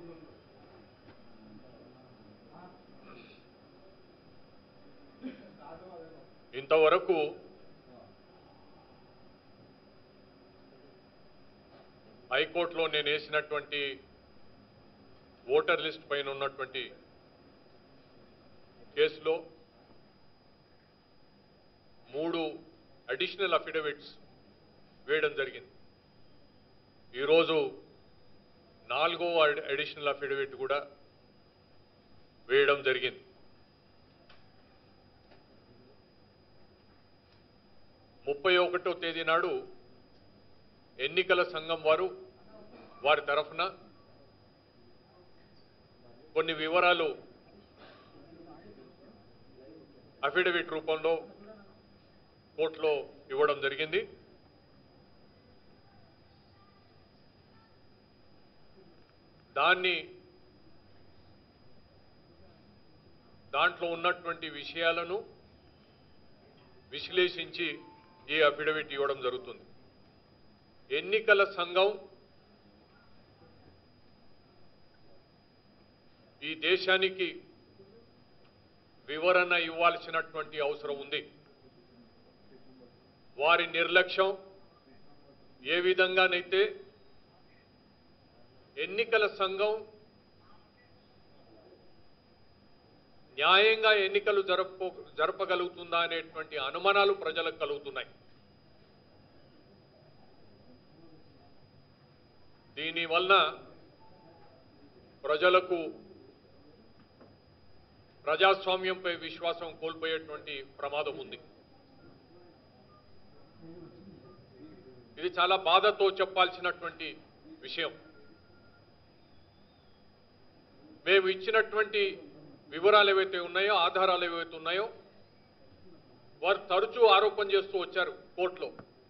ఇంతవరకు హైకోర్టులో నేను వేసినటువంటి ఓటర్ లిస్ట్ పైన ఉన్నటువంటి కేసులో మూడు అడిషనల్ అఫిడవిట్స్ వేయడం జరిగింది ఈరోజు నాలుగో అడి- అడిషనల్ అఫిడవిట్ కూడా వేయడం జరిగింది ముప్పై ఒకటో తేదీ నాడు ఎన్నికల సంఘం వారు వారి తరఫున కొన్ని వివరాలు అఫిడవిట్ రూపంలో కోర్టులో ఇవ్వడం జరిగింది దాన్ని దాంట్లో ఉన్నటువంటి విషయాలను విశ్లేషించి ఈ అఫిడవిట్ ఇవ్వడం జరుగుతుంది ఎన్నికల సంఘం ఈ దేశానికి వివరణ ఇవ్వాల్సినటువంటి అవసరం ఉంది వారి నిర్లక్ష్యం ఏ విధంగానైతే ఎన్నికల సంఘం న్యాయంగా ఎన్నికలు జరప జరపగలుగుతుందా అనేటువంటి అనుమానాలు ప్రజలకు కలుగుతున్నాయి దీనివలన ప్రజలకు ప్రజాస్వామ్యంపై విశ్వాసం కోల్పోయేటువంటి ప్రమాదం ఉంది ఇది చాలా బాధతో చెప్పాల్సినటువంటి విషయం మేము ఇచ్చినటువంటి వివరాలు ఏవైతే ఉన్నాయో ఆధారాలు ఏవైతే ఉన్నాయో వారు తరచూ ఆరోపణ చేస్తూ వచ్చారు కోర్టులో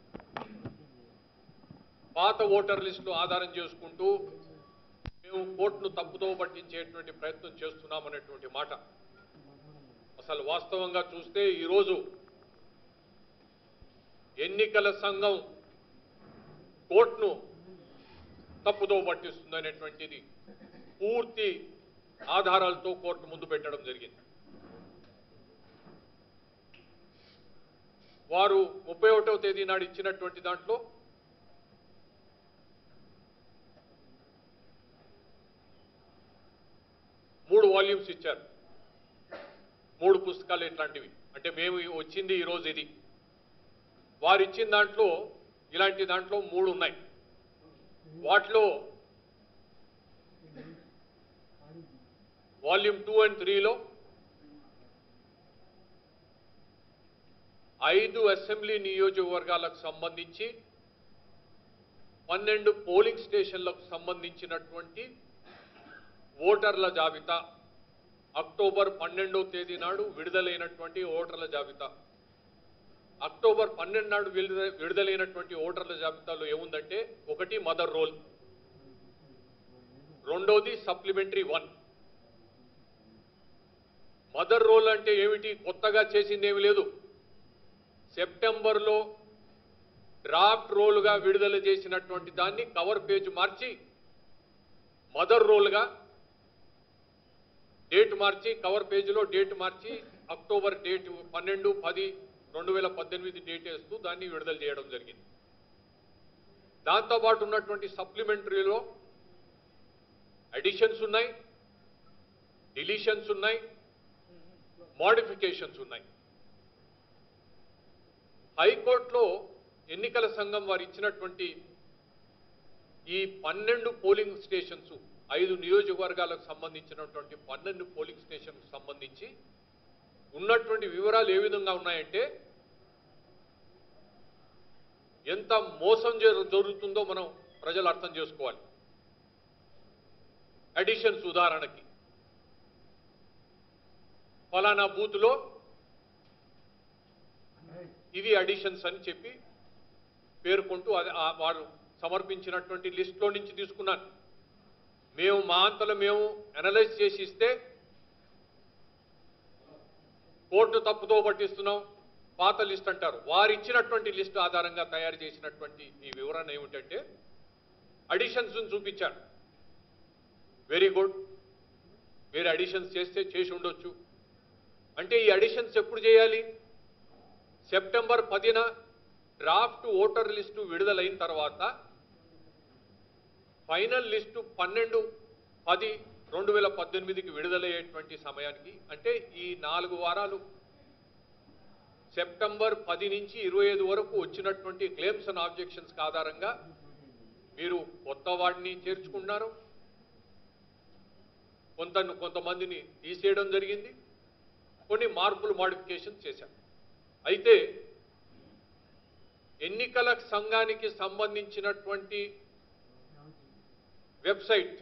పాత ఓటర్ లిస్టులు ఆధారం చేసుకుంటూ మేము కోర్టును తప్పుదో పట్టించేటువంటి ప్రయత్నం చేస్తున్నామనేటువంటి మాట అసలు వాస్తవంగా చూస్తే ఈరోజు ఎన్నికల సంఘం కోర్టును తప్పుదో పట్టిస్తుందనేటువంటిది పూర్తి ఆధారాలతో కోర్టు ముందు పెట్టడం జరిగింది వారు ముప్పై ఒకటవ తేదీ నాడు ఇచ్చినటువంటి దాంట్లో మూడు వాల్యూమ్స్ ఇచ్చారు మూడు పుస్తకాలు ఇట్లాంటివి అంటే మేము వచ్చింది ఈరోజు ఇది వారు ఇచ్చిన దాంట్లో ఇలాంటి దాంట్లో మూడు ఉన్నాయి వాటిలో వాల్యూమ్ టూ అండ్ త్రీలో ఐదు అసెంబ్లీ నియోజకవర్గాలకు సంబంధించి పన్నెండు పోలింగ్ స్టేషన్లకు సంబంధించినటువంటి ఓటర్ల జాబితా అక్టోబర్ పన్నెండవ తేదీ నాడు విడుదలైనటువంటి ఓటర్ల జాబితా అక్టోబర్ పన్నెండు నాడు విడుదల విడుదలైనటువంటి ఓటర్ల జాబితాలో ఏముందంటే ఒకటి మదర్ రోల్ రెండోది సప్లిమెంటరీ వన్ మదర్ రోల్ అంటే ఏమిటి కొత్తగా చేసింది ఏమి లేదు సెప్టెంబర్లో డ్రాఫ్ట్ రోల్గా విడుదల చేసినటువంటి దాన్ని కవర్ పేజ్ మార్చి మదర్ రోల్గా డేట్ మార్చి కవర్ పేజీలో డేట్ మార్చి అక్టోబర్ డేట్ పన్నెండు పది రెండు వేల పద్దెనిమిది డేట్ వేస్తూ దాన్ని విడుదల చేయడం జరిగింది దాంతోపాటు ఉన్నటువంటి సప్లిమెంటరీలో అడిషన్స్ ఉన్నాయి డిలీషన్స్ ఉన్నాయి మోడిఫికేషన్స్ ఉన్నాయి హైకోర్టులో ఎన్నికల సంఘం వారు ఇచ్చినటువంటి ఈ పన్నెండు పోలింగ్ స్టేషన్స్ ఐదు నియోజకవర్గాలకు సంబంధించినటువంటి పన్నెండు పోలింగ్ స్టేషన్కు సంబంధించి ఉన్నటువంటి వివరాలు ఏ విధంగా ఉన్నాయంటే ఎంత మోసం జరు- జరుగుతుందో మనం ప్రజలు అర్థం చేసుకోవాలి అడిషన్స్ ఉదాహరణకి ఫలానా బూత్లో ఇవి అడిషన్స్ అని చెప్పి పేర్కొంటూ అది ఆ వారు సమర్పించినటువంటి లిస్ట్లో నుంచి తీసుకున్నాను మేము మా అంతలో మేము అనలైజ్ చేసి ఇస్తే కోర్టు తప్పుతో పట్టిస్తున్నాం పాత లిస్ట్ అంటారు వారు ఇచ్చినటువంటి లిస్ట్ ఆధారంగా తయారు చేసినటువంటి ఈ వివరణ ఏమిటంటే అడిషన్స్ చూపించారు వెరీ గుడ్ మీరు అడిషన్స్ చేస్తే చేసి ఉండొచ్చు అంటే ఈ అడిషన్స్ ఎప్పుడు చేయాలి సెప్టెంబర్ పదిన డ్రాఫ్ట్ ఓటర్ లిస్టు విడుదలైన తర్వాత ఫైనల్ లిస్టు పన్నెండు పది రెండు వేల పద్దెనిమిదికి విడుదలయ్యేటువంటి సమయానికి అంటే ఈ నాలుగు వారాలు సెప్టెంబర్ పది నుంచి ఇరవై ఐదు వరకు వచ్చినటువంటి క్లెయిమ్స్ అండ్ ఆబ్జెక్షన్స్ ఆధారంగా మీరు కొత్త వాడిని చేర్చుకున్నారు కొంత కొంతమందిని తీసేయడం జరిగింది కొన్ని మార్పులు మాడిఫికేషన్ చేశారు అయితే ఎన్నికల సంఘానికి సంబంధించినటువంటి website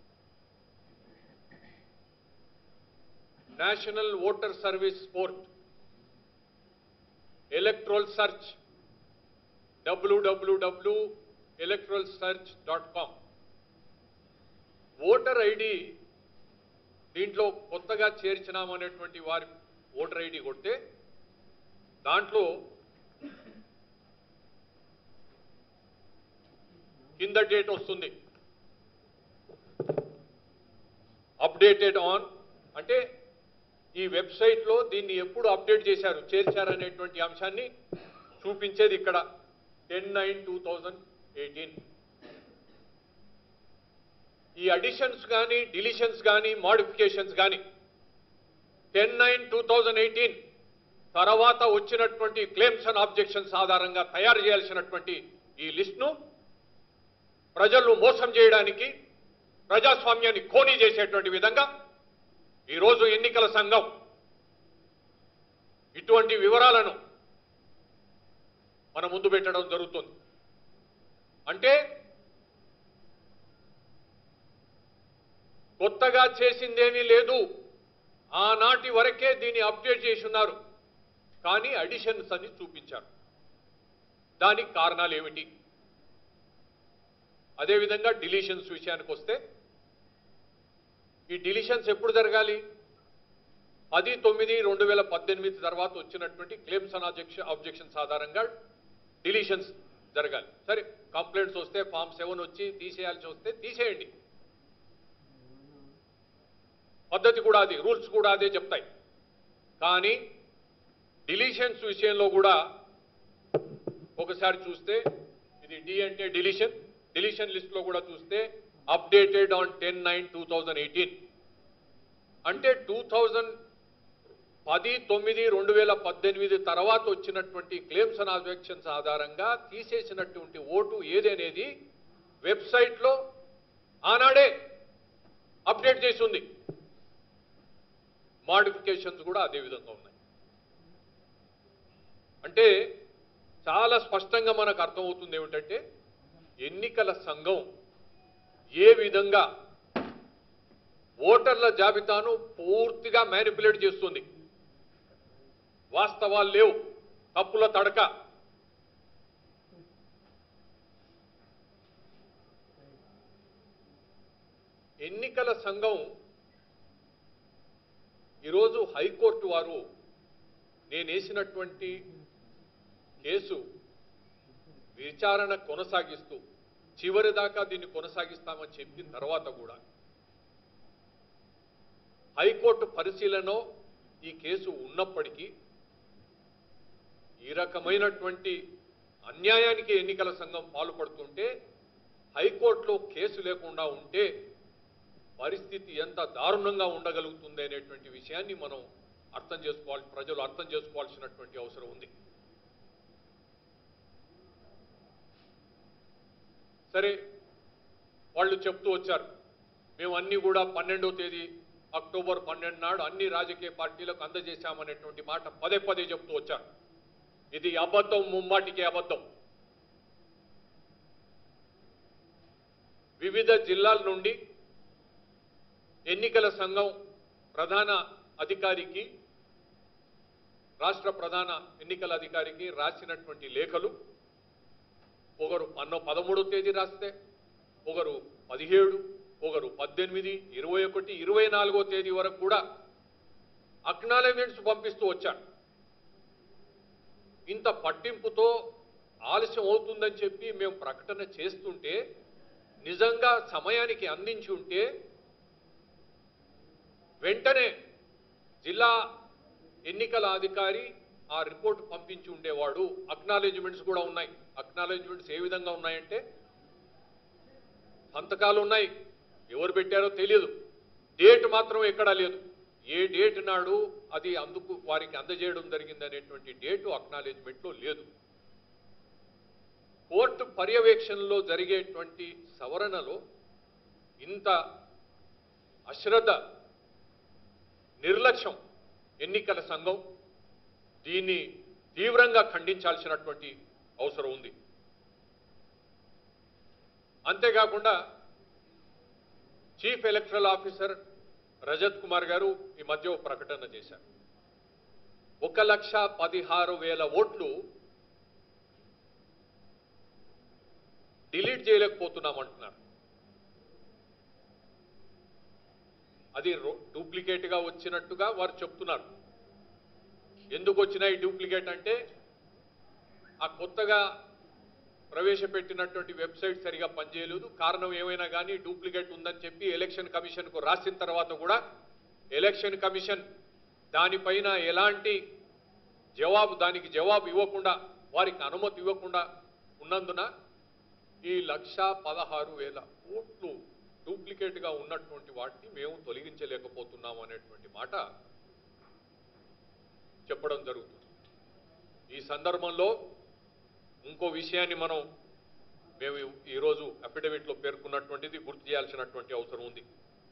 national voter service port electoral search WWW electoral search dot com voter ID దీంట్లో కొత్తగా చేర్చినామనేటువంటి వారి ఓటర్ ఐడి కొడితే దాంట్లో కింద డేట్ వస్తుంది అప్డేటెడ్ ఆన్ అంటే ఈ వెబ్సైట్లో దీన్ని ఎప్పుడు అప్డేట్ చేశారు చేర్చారనేటువంటి అంశాన్ని చూపించేది ఇక్కడ ten nine two thousand eighteen ఈ అడిషన్స్ కానీ డిలిషన్స్ కానీ మాడిఫికేషన్స్ కానీ ten nine two thousand eighteen తర్వాత వచ్చినటువంటి క్లెయిమ్స్ అండ్ ఆబ్జెక్షన్స్ ఆధారంగా తయారు చేయాల్సినటువంటి ఈ లిస్ట్ను ప్రజలను మోసం చేయడానికి ప్రజాస్వామ్యాన్ని ఖోనీ చేసేటువంటి విధంగా ఈరోజు ఎన్నికల సంఘం ఇటువంటి వివరాలను మన ముందు పెట్టడం జరుగుతుంది అంటే కొత్తగా చేసిందేమీ లేదు ఆనాటి వరకే దీన్ని అప్డేట్ చేసి ఉన్నారు కానీ అడిషన్స్ అని చూపించారు దానికి కారణాలు ఏమిటి అదేవిధంగా డిలీషన్స్ విషయానికి వస్తే ఈ డిలీషన్స్ ఎప్పుడు జరగాలి పది తొమ్మిది రెండు వేల పద్దెనిమిది తర్వాత వచ్చినటువంటి క్లెయిమ్స్ అండ్ ఆబ్జెక్షన్ ఆబ్జెక్షన్స్ ఆధారంగా డిలీషన్స్ జరగాలి సరే కంప్లైంట్స్ వస్తే ఫామ్ సెవెన్ వచ్చి తీసేయాల్సి వస్తే తీసేయండి పద్ధతి కూడా అది రూల్స్ కూడా అదే చెప్తాయి కానీ డిలీషన్స్ విషయంలో కూడా ఒకసారి చూస్తే ఇది డి అంటే డిలీషన్ డిలీషన్ లిస్ట్ లో కూడా చూస్తే updated on ten nine two thousand eighteen అంటే టూ థౌజండ్ పది తొమ్మిది రెండు వేల పద్దెనిమిది తర్వాత వచ్చినటువంటి క్లెయిమ్స్ అండ్ ఆబ్జెక్షన్స్ ఆధారంగా తీసేసినటువంటి ఓటు ఏదనేది వెబ్సైట్లో ఆనాడే అప్డేట్ చేసి ఉంది మాడిఫికేషన్స్ కూడా అదే విధంగా ఉన్నాయి అంటే చాలా స్పష్టంగా మనకు అర్థమవుతుంది ఏమిటంటే ఎన్నికల సంఘం ఏ విధంగా ఓటర్ల జాబితాను పూర్తిగా మ్యానిపులేట్ చేస్తుంది వాస్తవాలు లేవు తప్పుల తడక ఎన్నికల సంఘం ఈరోజు హైకోర్టు వారు నేను వేసినటువంటి కేసు విచారణ కొనసాగిస్తూ చివరి దాకా దీన్ని కొనసాగిస్తామని చెప్పిన తర్వాత కూడా హైకోర్టు పరిశీలనలో ఈ కేసు ఉన్నప్పటికీ ఈ రకమైనటువంటి అన్యాయానికి ఎన్నికల సంఘం పాల్పడుతుంటే హైకోర్టులో కేసు లేకుండా ఉంటే పరిస్థితి ఎంత దారుణంగా ఉండగలుగుతుంది అనేటువంటి విషయాన్ని మనం అర్థం చేసుకోవాలి ప్రజలు అర్థం చేసుకోవాల్సినటువంటి అవసరం ఉంది సరే వాళ్ళు చెప్తూ వచ్చారు మేము అన్ని కూడా పన్నెండో తేదీ అక్టోబర్ పన్నెండు నాడు అన్ని రాజకీయ పార్టీలకు అందజేశామనేటువంటి మాట పదే పదే చెప్తూ వచ్చారు ఇది అబద్ధం ముమ్మాటికి అబద్ధం వివిధ జిల్లాల నుండి ఎన్నికల సంఘం ప్రధాన అధికారికి రాష్ట్ర ప్రధాన ఎన్నికల అధికారికి రాసినటువంటి లేఖలు ఒకరు పన్నో పదమూడో తేదీ రాస్తే ఒకరు పదిహేడు ఒకరు పద్దెనిమిది ఇరవై ఒకటి ఇరవై నాలుగో తేదీ వరకు కూడా అక్నాలజ్మెంట్స్ పంపిస్తూ వచ్చారు ఇంత పట్టింపుతో ఆలస్యం అవుతుందని చెప్పి మేము ప్రకటన చేస్తుంటే నిజంగా సమయానికి అందించి ఉంటే వెంటనే జిల్లా ఎన్నికల అధికారి ఆ రిపోర్ట్ పంపించి ఉండేవాడు అక్నాలెడ్జ్మెంట్స్ కూడా ఉన్నాయి అక్నాలెడ్జ్మెంట్స్ ఏ విధంగా ఉన్నాయంటే సంతకాలు ఉన్నాయి ఎవరు పెట్టారో తెలియదు డేట్ మాత్రం ఎక్కడా లేదు ఏ డేట్ నాడు అది అందుకు వారికి అందజేయడం జరిగింది అనేటువంటి డేటు అక్నాలెడ్జ్మెంట్లో లేదు కోర్టు పర్యవేక్షణలో జరిగేటువంటి సవరణలో ఇంత అశ్రద్ధ నిర్లక్ష్యం ఎన్నికల సంఘం దీన్ని తీవ్రంగా ఖండించాల్సినటువంటి అవసరం ఉంది అంతేకాకుండా chief electoral officer Rajat Kumar garu ఈ మధ్య ఓ ప్రకటన చేశారు ఒక లక్ష పదిహారు వేల ఓట్లు డిలీట్ చేయలేకపోతున్నామంటున్నారు అది డూప్లికేట్ గా వచ్చినట్టుగా వారు చెప్తున్నారు ఎందుకు వచ్చినాయి డూప్లికేట్ అంటే ఆ కొత్తగా ప్రవేశపెట్టినటువంటి వెబ్సైట్ సరిగా పనిచేయలేదు కారణం ఏమైనా కానీ డూప్లికేట్ ఉందని చెప్పి ఎలక్షన్ కమిషన్కు రాసిన తర్వాత కూడా ఎలక్షన్ కమిషన్ దానిపైన ఎలాంటి జవాబు దానికి జవాబు ఇవ్వకుండా వారికి అనుమతి ఇవ్వకుండా ఉన్నందున ఈ లక్ష పదహారు వేల ఓట్లు డూప్లికేట్ గా ఉన్నటువంటి వాటిని మేము తొలగించలేకపోతున్నాం అనేటువంటి మాట చెప్పడం జరుగుతుంది ఈ సందర్భంలో ఇంకో విషయాన్ని మనం మేము ఈరోజు అఫిడవిట్లో పేర్కొన్నటువంటిది గుర్తు చేయాల్సినటువంటి అవసరం ఉంది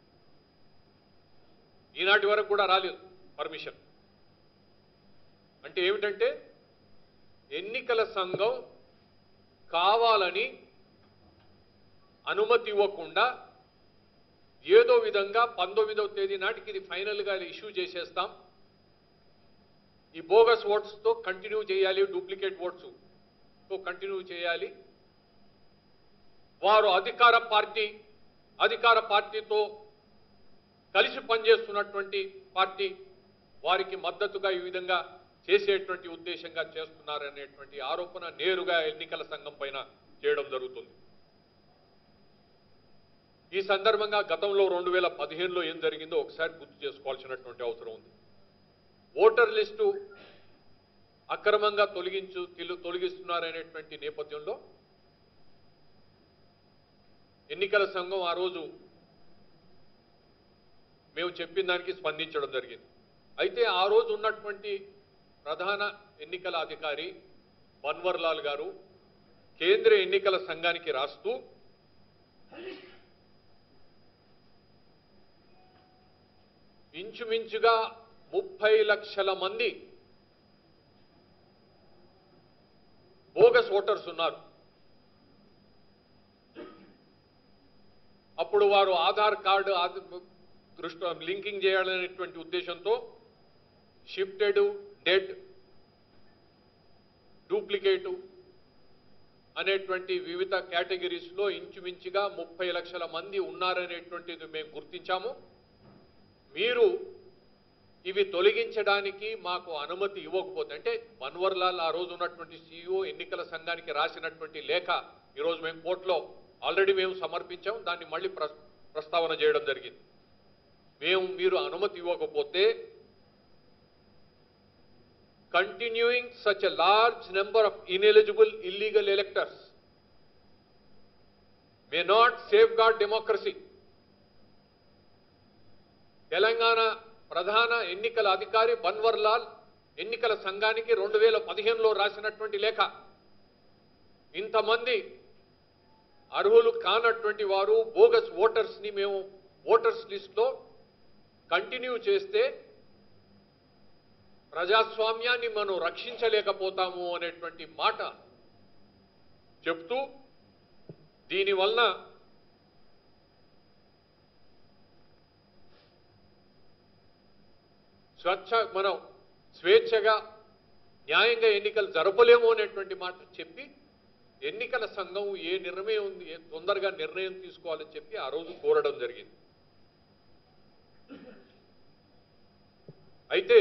ఈనాటి వరకు కూడా రాలేదు పర్మిషన్ అంటే ఏమిటంటే ఎన్నికల సంఘం కావాలని అనుమతి ఇవ్వకుండా ఏదో విధంగా పంతొమ్మిదవ తేదీ నాటికి ఇది ఫైనల్గా ఇష్యూ చేసేస్తాం ఈ బోగస్ ఓట్స్తో కంటిన్యూ చేయాలి డూప్లికేట్ ఓట్స్ తో కంటిన్యూ చేయాలి వారు అధికార పార్టీ అధికార పార్టీతో కలిసి పనిచేస్తున్నటువంటి పార్టీ వారికి మద్దతుగా ఈ విధంగా చేసేటువంటి ఉద్దేశంగా చేస్తున్నారనేటువంటి ఆరోపణ నేరుగా ఎన్నికల సంఘం పైన చేయడం జరుగుతుంది ఈ సందర్భంగా గతంలో రెండు వేల పదిహేనులో ఏం జరిగిందో ఒకసారి గుర్తు చేసుకోవాల్సినటువంటి అవసరం ఉంది ఓటర్ లిస్టు అక్రమంగా తొలగించు తిలు- తొలగిస్తున్నారనేటువంటి నేపథ్యంలో ఎన్నికల సంఘం ఆ రోజు మేము చెప్పిన దానికి స్పందించడం జరిగింది అయితే ఆ రోజు ఉన్నటువంటి ప్రధాన ఎన్నికల అధికారి బన్వర్లాల్ గారు కేంద్ర ఎన్నికల సంఘానికి రాస్తూ ఇంచుమించుగా ముప్పై లక్షల మంది బోగస్ ఓటర్స్ ఉన్నారు అప్పుడు వారు ఆధార్ కార్డు ఆధ- దృష్టి లింకింగ్ చేయాలనేటువంటి ఉద్దేశంతో షిఫ్టెడ్ డెడ్ డూప్లికేటు అనేటువంటి వివిధ కేటగిరీస్లో ఇంచుమించుగా ముప్పై లక్షల మంది ఉన్నారనేటువంటిది మేము గుర్తించాము మీరు ఇవి తొలగించడానికి మాకు అనుమతి ఇవ్వకపోతే అంటే మన్వర్లాల్ ఆ రోజు ఉన్నటువంటి సీఈఓ ఎన్నికల సంఘానికి రాసినటువంటి లేఖ ఈరోజు మేము కోర్టులో ఆల్రెడీ మేము సమర్పించాం దాన్ని మళ్ళీ ప్రస్- ప్రస్తావన చేయడం జరిగింది మేము మీరు అనుమతి ఇవ్వకపోతే continuing such a large number of ineligible illegal electors may not safeguard democracy. Telangana ప్రధాన ఎన్నికల అధికారి బన్వర్లాల్ ఎన్నికల సంఘానికి రెండు వేల పదిహేనులో రాసినటువంటి లేఖ ఇంతమంది అర్హులు కానటువంటి వారు బోగస్ ఓటర్స్ ని మేము ఓటర్స్ లిస్ట్లో కంటిన్యూ చేస్తే ప్రజాస్వామ్యాన్ని మనం రక్షించలేకపోతాము అనేటువంటి మాట చెప్తూ దీనివలన స్వచ్ఛ మనం స్వేచ్ఛగా న్యాయంగా ఎన్నికలు జరపలేము అనేటువంటి మాట చెప్పి ఎన్నికల సంఘం ఏ నిర్ణయం ఉంది ఏ తొందరగా నిర్ణయం తీసుకోవాలని చెప్పి ఆ రోజు కోరడం జరిగింది అయితే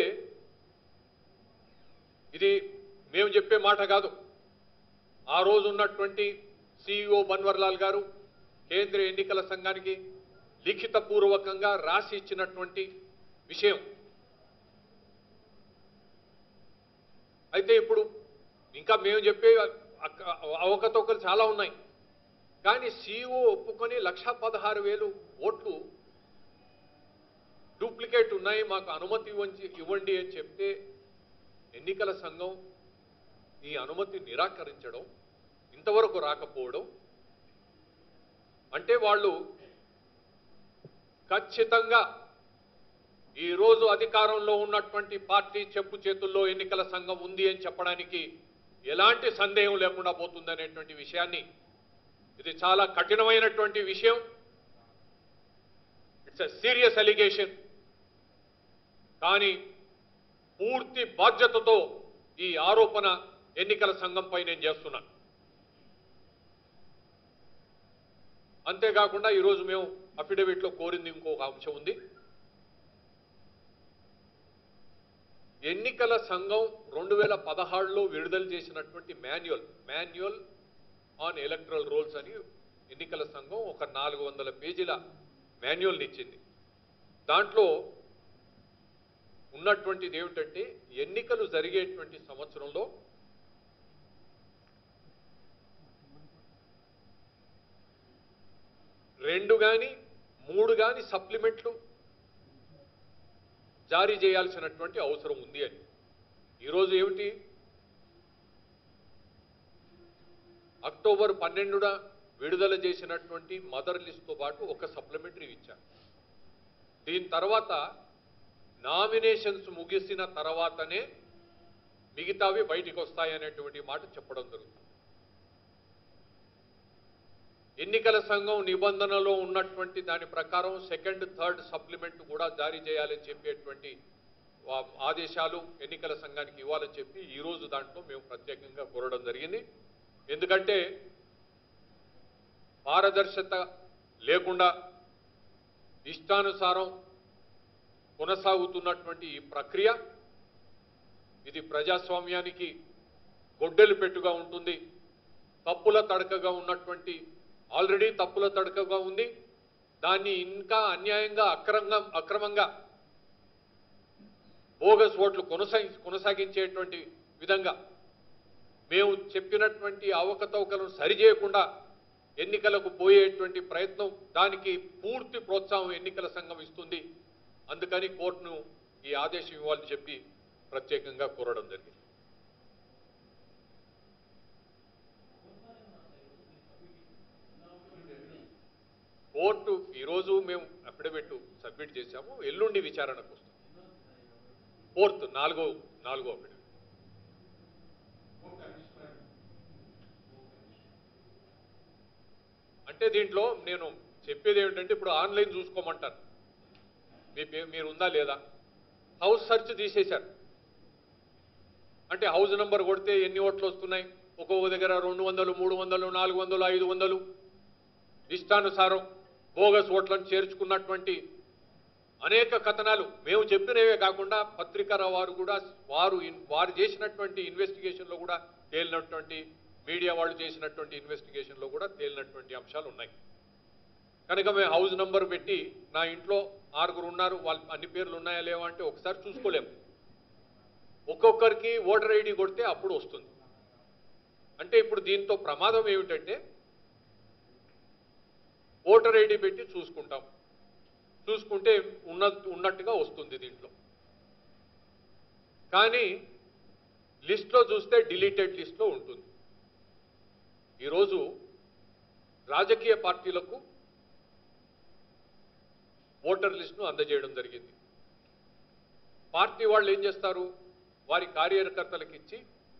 ఇది మేము చెప్పే మాట కాదు ఆ రోజు ఉన్నటువంటి సిఇఓ బన్వర్లాల్ గారు కేంద్ర ఎన్నికల సంఘానికి లిఖితపూర్వకంగా రాసి ఇచ్చినటువంటి విషయం అయితే ఇప్పుడు ఇంకా మేము చెప్పే అక్క- అవకతవకలు చాలా ఉన్నాయి కానీ సీఓ ఒప్పుకొని లక్ష పదహారు వేలు ఓట్లు డూప్లికేట్ ఉన్నాయి మాకు అనుమతి ఇవ్వండి ఇవ్వండి అని చెప్తే ఎన్నికల సంఘం ఈ అనుమతి నిరాకరించడం ఇంతవరకు రాకపోవడం అంటే వాళ్ళు ఖచ్చితంగా ఈరోజు అధికారంలో ఉన్నటువంటి పార్టీ చెప్పు చేతుల్లో ఎన్నికల సంఘం ఉంది అని చెప్పడానికి ఎలాంటి సందేహం లేకుండా పోతుందనేటువంటి విషయాన్ని ఇది చాలా కఠినమైనటువంటి విషయం ఇట్స్ ఎ సీరియస్ అలిగేషన్ కానీ పూర్తి బాధ్యతతో ఈ ఆరోపణ ఎన్నికల సంఘంపై నేను చేస్తున్నాను అంతేకాకుండా ఈరోజు మేము అఫిడవిట్లో కోరింది ఇంకొక అంశం ఉంది ఎన్నికల సంఘం రెండు వేల పదహారులో విడుదల చేసినటువంటి manual manual on electoral rolls అని ఎన్నికల సంఘం ఒక నాలుగు వందల పేజీల మాన్యువల్ని ఇచ్చింది దాంట్లో ఉన్నటువంటిది ఏమిటంటే ఎన్నికలు జరిగేటువంటి సంవత్సరంలో రెండు కానీ మూడు కానీ సప్లిమెంట్లు జారీ చేయాల్సినటువంటి అవసరం ఉంది అని ఈరోజు ఏమిటి అక్టోబర్ పన్నెండున విడుదల చేసినటువంటి మదర్ లిస్ట్తో పాటు ఒక సప్లిమెంటరీ ఇచ్చారు దీని తర్వాత నామినేషన్స్ ముగిసిన తర్వాతనే మిగతావి బయటికి వస్తాయనేటువంటి మాట చెప్పడం జరుగుతుంది ఎన్నికల సంఘం నిబంధనలో ఉన్నటువంటి దాని ప్రకారం సెకండ్ థర్డ్ సప్లిమెంట్ కూడా జారీ చేయాలని చెప్పేటువంటి వా- ఆదేశాలు ఎన్నికల సంఘానికి ఇవ్వాలని చెప్పి ఈ రోజు దాంట్లో మేము ప్రత్యేకంగా కోరడం జరిగింది ఎందుకంటే పారదర్శకత లేకుండా ఇష్టానుసారం కొనసాగుతున్నటువంటి ఈ ప్రక్రియ ఇది ప్రజాస్వామ్యానికి గొడ్డలి పెట్టుగా ఉంటుంది తప్పుల తడకగా ఉన్నటువంటి ఆల్రెడీ తప్పుల తడకగా ఉంది దాన్ని ఇంకా అన్యాయంగా అక్రమంగా అక్రమంగా బోగస్ ఓట్లు కొనసాగి కొనసాగించేటువంటి విధంగా మేము చెప్పినటువంటి అవకతవకలను సరిచేయకుండా ఎన్నికలకు పోయేటువంటి ప్రయత్నం దానికి పూర్తి ప్రోత్సాహం ఎన్నికల సంఘం ఇస్తుంది అందుకని కోర్టును ఈ ఆదేశం ఇవ్వాలని చెప్పి ప్రత్యేకంగా కోరడం జరిగింది కోర్టు ఈరోజు మేము అఫిడవిట్ సబ్మిట్ చేశాము ఎల్లుండి విచారణకు వస్తుంది ఫోర్త్ నాలుగో నాలుగో అఫిడవిట్ అంటే దీంట్లో నేను చెప్పేది ఏమిటంటే ఇప్పుడు ఆన్లైన్ చూసుకోమంటారు మీ పే- మీరు ఉందా లేదా హౌస్ సెర్చ్ తీసేశారు అంటే హౌస్ నంబర్ కొడితే ఎన్ని ఓట్లు వస్తున్నాయి ఒక్కొక్క దగ్గర రెండు వందలు మూడు వందలు నాలుగు వందలు ఐదు వందలు ఇష్టానుసారం బోగస్ ఓట్లను చేర్చుకున్నటువంటి అనేక కథనాలు మేము చెప్పినవే కాకుండా పత్రికల వారు కూడా వారు ఇన్- వారు చేసినటువంటి ఇన్వెస్టిగేషన్లో కూడా తేలినటువంటి మీడియా వాళ్ళు చేసినటువంటి ఇన్వెస్టిగేషన్లో కూడా తేలినటువంటి అంశాలు ఉన్నాయి కనుక మేము హౌస్ నంబర్ పెట్టి నా ఇంట్లో ఆరుగురు ఉన్నారు వాళ్ళ అన్ని పేర్లు ఉన్నాయా లేవా అంటే ఒకసారి చూసుకోలేము ఒక్కొక్కరికి ఓటర్ ఐడి కొడితే అప్పుడు వస్తుంది అంటే ఇప్పుడు దీంతో ప్రమాదం ఏమిటంటే ఓటర్ ఐడి పెట్టి చూసుకుంటాం చూసుకుంటే ఉన్న ఉన్నట్టుగా వస్తుంది దీంట్లో కానీ లిస్ట్లో చూస్తే డిలీటెడ్ లిస్ట్లో ఉంటుంది ఈరోజు రాజకీయ పార్టీలకు ఓటర్ లిస్టును అందజేయడం జరిగింది పార్టీ వాళ్ళు ఏం చేస్తారు వారి కార్యకర్తలకు ఇచ్చి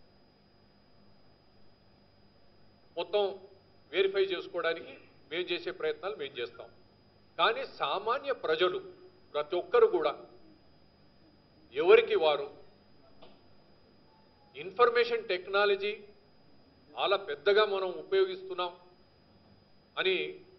మొత్తం వెరిఫై చేసుకోవడానికి మేము చేసే ప్రయత్నాలు మేము చేస్తాం కానీ సామాన్య ప్రజలు ప్రతి ఒక్కరు కూడా ఎవరికి వారు ఇన్ఫర్మేషన్ టెక్నాలజీ చాలా పెద్దగా మనం ఉపయోగిస్తున్నాం అని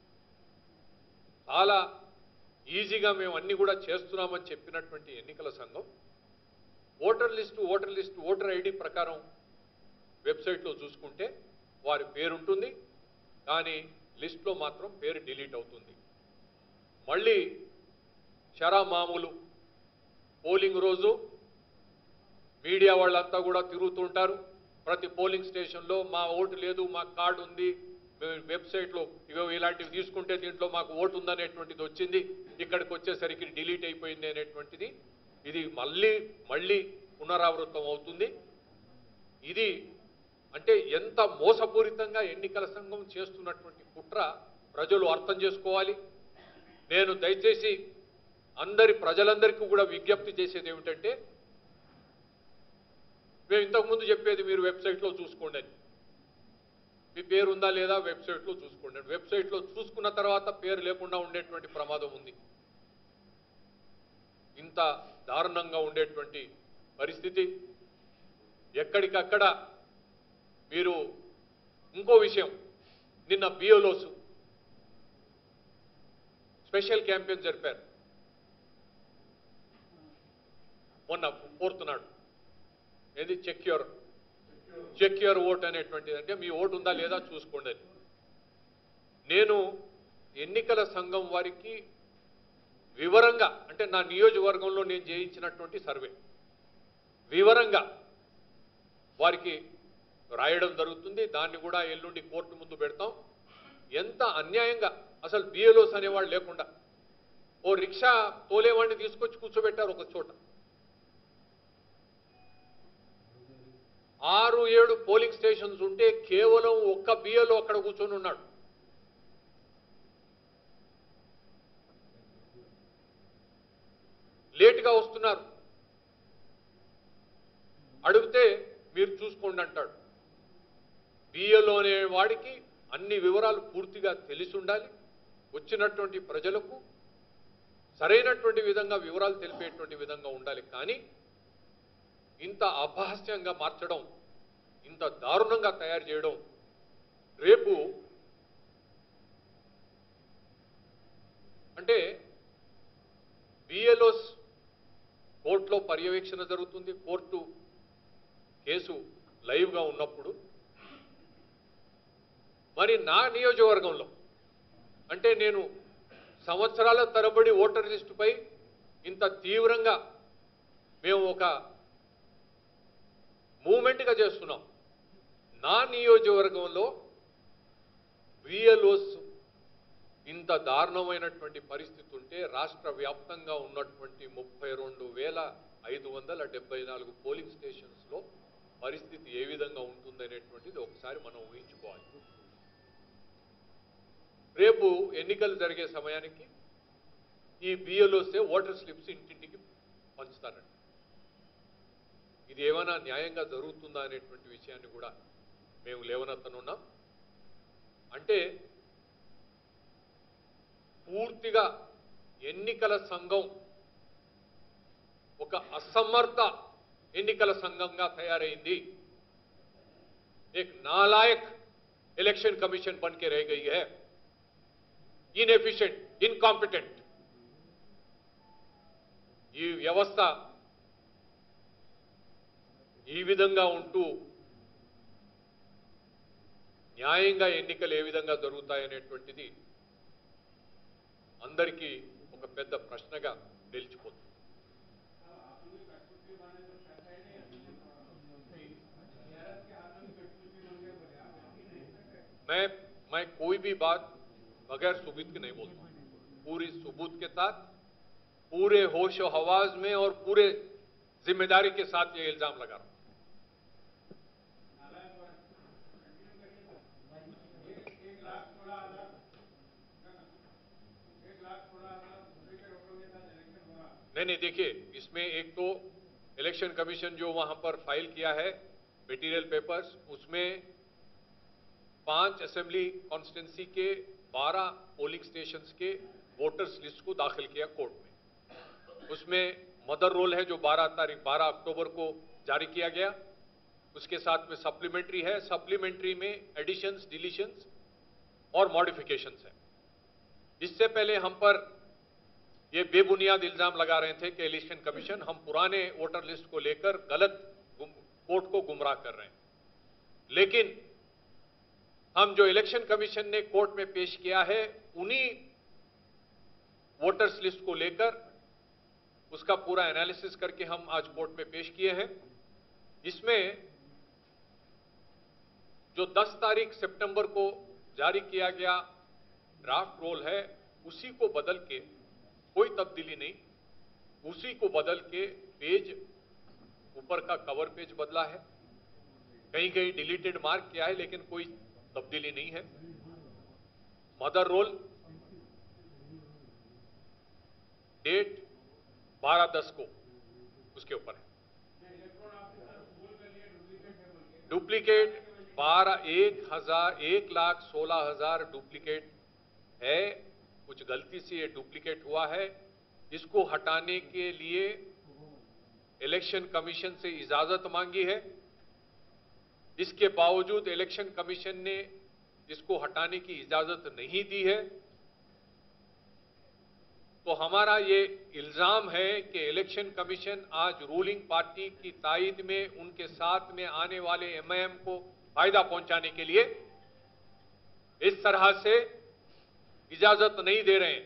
చాలా ఈజీగా మేము అన్ని కూడా చేస్తున్నామని చెప్పినటువంటి ఎన్నికల సంఘం voter list voter list voter ID ప్రకారం వెబ్సైట్లో చూసుకుంటే వారి పేరు ఉంటుంది కానీ లిస్ట్లో మాత్రం పేరు డిలీట్ అవుతుంది మళ్ళీ షరా మామూలు పోలింగ్ రోజు మీడియా వాళ్ళంతా కూడా తిరుగుతుంటారు ప్రతి పోలింగ్ స్టేషన్లో మా ఓటు లేదు మా కార్డు ఉంది మేము వెబ్సైట్లో ఇవో ఇలాంటివి తీసుకుంటే దీంట్లో మాకు ఓటు ఉందనేటువంటిది వచ్చింది ఇక్కడికి వచ్చేసరికి డిలీట్ అయిపోయింది అనేటువంటిది ఇది మళ్ళీ మళ్ళీ పునరావృతం అవుతుంది ఇది అంటే ఎంత మోసపూరితంగా ఎన్నికల సంఘం చేస్తున్నటువంటి కుట్ర ప్రజలు అర్థం చేసుకోవాలి నేను దయచేసి అందరి ప్రజలందరికీ కూడా విజ్ఞప్తి చేసేది ఏమిటంటే మేము ఇంతకుముందు చెప్పేది మీరు వెబ్సైట్లో చూసుకోండి అని మీ పేరు ఉందా లేదా వెబ్సైట్లో చూసుకోండి అని వెబ్సైట్లో చూసుకున్న తర్వాత పేరు లేకుండా ఉండేటువంటి ప్రమాదం ఉంది ఇంత దారుణంగా ఉండేటువంటి పరిస్థితి ఎక్కడికక్కడ మీరు ఇంకో విషయం నిన్న బియోలోసు స్పెషల్ క్యాంపెయిన్ జరిపారు మొన్న ఫోర్త్ నాడు ఏది check your check your vote అనేటువంటిది అంటే మీ ఓటు ఉందా లేదా చూసుకోండి అని నేను ఎన్నికల సంఘం వారికి వివరంగా అంటే నా నియోజకవర్గంలో నేను చేయించినటువంటి సర్వే వివరంగా వారికి రాయడం జరుగుతుంది దాన్ని కూడా ఎల్లుండి కోర్టు ముందు పెడతాం ఎంత అన్యాయంగా అసలు బిఎల్ఓస్ అనేవాళ్ళు లేకుండా ఓ రిక్షా తోలేవాడిని తీసుకొచ్చి కూర్చోబెట్టారు ఒక చోట ఆరు ఏడు పోలింగ్ స్టేషన్స్ ఉంటే కేవలం ఒక్క బిఏలో అక్కడ కూర్చొని ఉన్నాడు లేటుగా వస్తున్నారు అడిగితే మీరు చూసుకోండి అంటాడు బిఏలో అనే వాడికి అన్ని వివరాలు పూర్తిగా తెలిసి ఉండాలి వచ్చినటువంటి ప్రజలకు సరైనటువంటి విధంగా వివరాలు తెలిపేటువంటి విధంగా ఉండాలి కానీ ఇంత అపహాస్యంగా మార్చడం ఇంత దారుణంగా తయారు చేయడం రేపు అంటే బిఎల్ఓస్ కోర్టులో పర్యవేక్షణ జరుగుతుంది కోర్టు కేసు లైవ్గా ఉన్నప్పుడు మరి నా నియోజకవర్గంలో అంటే నేను సంవత్సరాల తరబడి ఓటర్ లిస్టుపై ఇంత తీవ్రంగా మేము ఒక మూమెంట్గా చేస్తున్నాం నా నియోజకవర్గంలో విఎల్ఓస్ ఇంత దారుణమైనటువంటి పరిస్థితి ఉంటే రాష్ట్ర వ్యాప్తంగా ఉన్నటువంటి ముప్పై రెండు వేల ఐదు వందల డెబ్బై నాలుగు పోలింగ్ స్టేషన్స్లో పరిస్థితి ఏ విధంగా ఉంటుందనేటువంటిది ఒకసారి మనం ఊహించుకోవాలి రేపు ఎన్నికలు జరిగే సమయానికి ఈ బిఎల్ఓసే ఓటర్ స్లిప్స్ ఇంటింటికి పంచుతారండి ఇది ఏమైనా న్యాయంగా జరుగుతుందా అనేటువంటి విషయాన్ని కూడా మేము లేవనెత్తనున్నాం అంటే పూర్తిగా ఎన్నికల సంఘం ఒక అసమర్థ ఎన్నికల సంఘంగా తయారైంది एक नालायक इलेक्शन कमीशन बन के रह गई है इनएफिशिएंट इनकॉम्पिटेंट ఈ వ్యవస్థ ఈ విధంగా ఉంటూ న్యాయంగా ఎన్నికలు ఏ విధంగా జరుగుతాయనేటువంటిది అందరికీ ఒక పెద్ద ప్రశ్నగా నిలిచిపోతుంది मैं मैं कोई भी बात बगैर सबूत के नहीं बोलता पूरी सबूत के साथ पूरे होश और हवास में और पूरे जिम्मेदारी के साथ ये इल्जाम लगा रहा हूं नहीं नहीं देखिए इसमें एक तो इलेक्शन कमीशन जो वहां पर फाइल किया है मटेरियल पेपर्स उसमें पांच असेंबली कॉन्स्टिट्यूंसी के 12 पोलिंग स्टेशंस के वोटर्स लिस्ट को दाखिल किया कोर्ट में उसमें मदर रोल है जो 12 तारीख 12 अक्टूबर को जारी किया गया उसके साथ में सप्लीमेंट्री है सप्लीमेंट्री में एडिशंस डिलीशंस और मॉडिफिकेशंस है इससे पहले हम पर ये बेबुनियाद इल्जाम लगा रहे थे कि इलेक्शन कमीशन हम पुराने वोटर लिस्ट को लेकर गलत गुम- कोर्ट को गुमराह कर रहे हैं लेकिन हम जो इलेक्शन कमीशन ने कोर्ट में पेश किया है उन्हीं वोटर्स लिस्ट को लेकर उसका पूरा एनालिसिस करके हम आज कोर्ट में पेश किए हैं इसमें जो 10 तारीख सितंबर को जारी किया गया ड्राफ्ट रोल है उसी को बदल के कोई तब्दीली नहीं उसी को बदल के पेज ऊपर का कवर पेज बदला है कहीं कहीं डिलीटेड मार्क किया है लेकिन कोई तब्दीली नहीं है मदर रोल डेट 12 दस को उसके ऊपर है डुप्लीकेट बारह एक हजार एक लाख सोलह हजार डुप्लीकेट है कुछ गलती से ये डुप्लीकेट हुआ है इसको हटाने के लिए इलेक्शन कमीशन से इजाजत मांगी है इसके बावजूद इलेक्शन कमीशन ने इसको हटाने की इजाजत नहीं दी है तो हमारा ये इल्जाम है कि इलेक्शन कमीशन आज रूलिंग पार्टी की तायद में उनके साथ में आने वाले एमआईएम को फायदा पहुंचाने के लिए इस तरह से इजाजत नहीं दे रहे हैं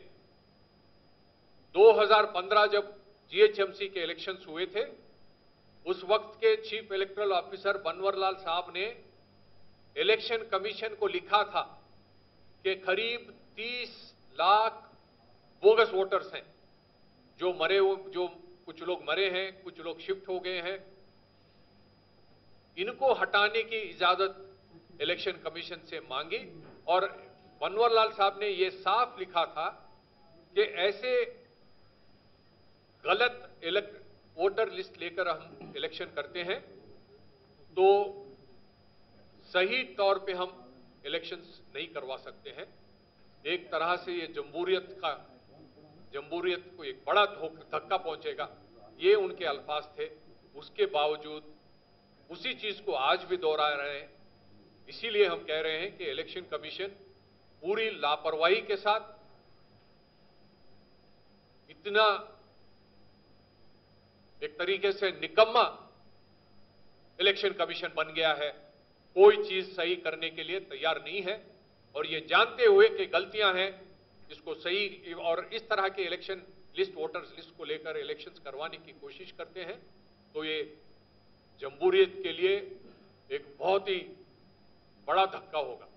2015 जब जीएचएमसी के इलेक्शंस हुए थे उस वक्त के चीफ इलेक्टोरल ऑफिसर बनवरलाल साहब ने इलेक्शन कमीशन को लिखा था कि करीब 30 लाख बोगस वोटर्स हैं जो मरे हुए जो कुछ लोग मरे हैं कुछ लोग शिफ्ट हो गए हैं इनको हटाने की इजाजत इलेक्शन कमीशन से मांगी और बनवरलाल साहब ने यह साफ लिखा था कि ऐसे गलत वोटर लिस्ट लेकर हम इलेक्शन करते हैं तो सही तौर पे हम इलेक्शंस नहीं करवा सकते हैं एक तरह से ये जमहूरियत का जमहूरियत को एक बड़ा धक्का पहुंचेगा ये उनके अल्फाज थे उसके बावजूद उसी चीज को आज भी दोहरा रहे हैं इसीलिए हम कह रहे हैं कि इलेक्शन कमीशन पूरी लापरवाही के साथ इतना एक तरीके से निकम्मा इलेक्शन कमीशन बन गया है कोई चीज सही करने के लिए तैयार नहीं है और ये जानते हुए कि गलतियां हैं इसको सही और इस तरह के इलेक्शन लिस्ट वोटर्स लिस्ट को लेकर इलेक्शंस करवाने की कोशिश करते हैं तो ये जमहूरियत के लिए एक बहुत ही बड़ा धक्का होगा